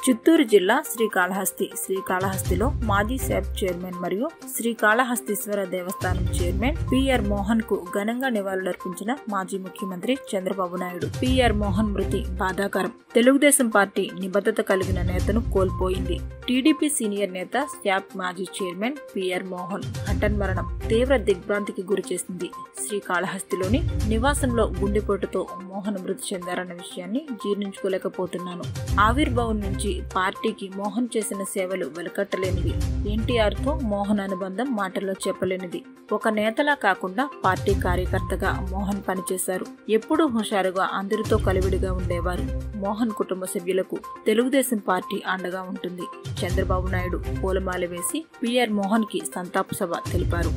చిత్తూరు జిల్లా శ్రీకాళహస్తి శ్రీకాళహస్తిలో మాజీ SAAP chairman మరియు శ్రీకాళహస్తీశ్వర దేవస్థానం చైర్మన్ పిఆర్ మోహన్ కు ఘనంగా నివాళులర్పించిన మాజీ ముఖ్యమంత్రి చంద్రబాబు నాయుడు పిఆర్ మోహన్ మృతి బాధాకరం తెలుగుదేశం పార్టీ నిబద్ధత కలిగిన నేతను కోల్పోయింది టీడీపీ సీనియర్ నేత శాప్ మాజీ చైర్మన్ పిఆర్ మోహన్ హఠన్ మరణం తీవ్ర దిగ్భ్రాంతికి గురి చేసింది శ్రీకాళహస్తిలోని నివాసంలో గుండెపోటుతో మోహన్ మృతి చెందారన్న విషయాన్ని జీర్ణించుకోలేకపోతున్నాను ఆవిర్భావం నుంచి పార్టీకి మోహన్ చేసిన సేవలు వెలకట్టలేనివి ఎన్టీఆర్ తో మోహన్ అనుబంధం మాటల్లో చెప్పలేనిది ఒక నేతలా కాకుండా పార్టీ కార్యకర్తగా మోహన్ పనిచేశారు ఎప్పుడూ హుషారుగా అందరితో కలివిడిగా ఉండేవారు మోహన్ కుటుంబ సభ్యులకు తెలుగుదేశం పార్టీ అండగా ఉంటుంది చంద్రబాబు నాయుడు పూలమాల వేసి పిఆర్ మోహన్ కి సంతాప సభ తెలిపారు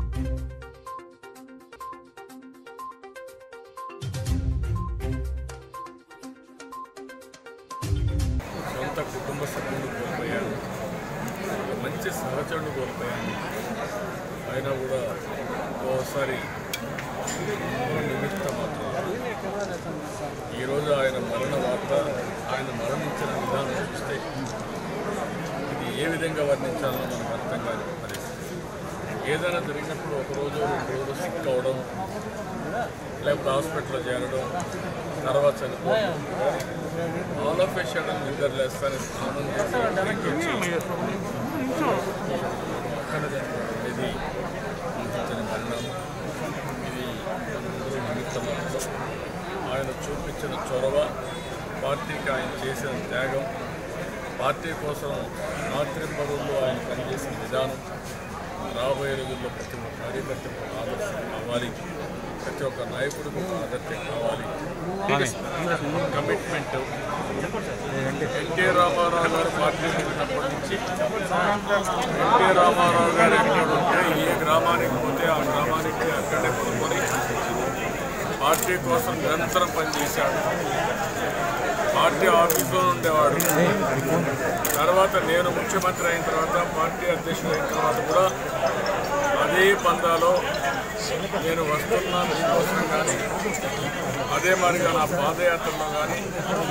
సొంత కుటుంబ సభ్యులు కోల్పోయాను ఒక మంచి సహచరుడు కోల్పోయాను అయినా కూడా ఓసారి నిమిత్తం మాత్రం ఈరోజు ఆయన మరణ వార్త ఆయన మరణించిన విధానం చూస్తే ఇది ఏ విధంగా వర్ణించాలో మనకు అర్థం కాని పరిస్థితి ఏదైనా జరిగినప్పుడు ఒక రోజు రెండు రోజులు సిక్ అవడం లేకపోతే హాస్పిటల్లో చేరడం తర్వాత చనిపోవడం ఆల్ ఆఫ్ ఏ షడన్ నిద్ర లేస్తానే స్నానం చేసి ఇంటికి వచ్చి అక్కడ చనిపోవడం ఇది ఊహించని పరిణామం ఇది మనందరూ నిమిత్తం మాత్రం. ఆయన చూపించిన చొరవ పార్టీకి ఆయన చేసిన త్యాగం పార్టీ కోసం రాత్రి పరువుల్లో ఆయన పనిచేసిన విధానం రాబోయే రోజుల్లో ప్రతి ఒక్క కార్యకర్తకు ఆదర్శం కావాలి ప్రతి ఒక్క నాయకుడికి ఒక ఆదర్శం కావాలి కమిట్మెంట్ ఎన్టీ రామారావు గారు పార్టీ పెట్టినప్పటి నుంచి ఎన్టీ రామారావు గారు ఎక్కడ ఉంటే ఏ గ్రామానికి పోతే ఆ గ్రామానికి అక్కడే కొనుక్కొని పార్టీ కోసం నిరంతరం పనిచేశాడు పార్టీ ఆఫీసులో ఉండేవాడు తర్వాత నేను ముఖ్యమంత్రి అయిన తర్వాత పార్టీ అధ్యక్షుడు అయిన తర్వాత కూడా అదే పందాలో నేను వస్తున్నా మీకోసం కానీ అదే మాదిరిగా నా పాదయాత్రలో కానీ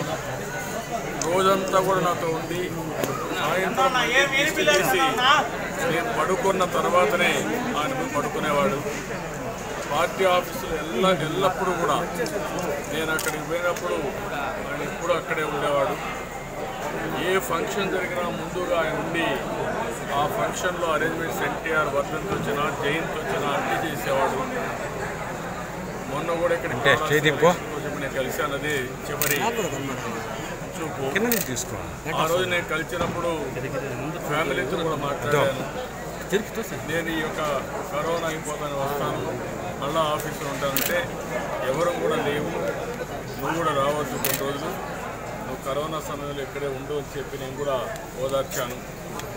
రోజంతా కూడా నాతో ఉండి సాయంత్రం మళ్ళీ లిస్టు తీసి నేను పడుకున్న తర్వాతనే ఆయన పోయి పడుకునేవాడు పార్టీ ఆఫీసులు ఎల్ల ఎల్లప్పుడూ కూడా నేను అక్కడికి పోయినప్పుడు ఆయన ఎప్పుడు అక్కడే ఉండేవాడు ఏ ఫంక్షన్ జరిగినా ముందుగా ఆయన ఉండి ఆ ఫంక్షన్లో అరేంజ్మెంట్స్ ఎన్టీఆర్ వర్ధంతి వచ్చినా జయంతి వచ్చినా అన్ని చేసేవాడు మొన్న కూడా ఇక్కడ నేను కలిశాను అది చివరి చూపు కింద నుంచి తీసుకో ఆ రోజు నేను కలిసినప్పుడు ఫ్యామిలీతో కూడా మాట్లాడాను నేను ఈ యొక్క కరోనా అయిపోతాను వస్తాను మళ్ళా ఆఫీస్లో ఉంటానంటే ఎవరు కూడా లేవు నువ్వు కూడా రావద్దు కొన్ని రోజులు నువ్వు కరోనా సమయంలో ఇక్కడే ఉండు అని చెప్పి నేను కూడా ఓదార్చాను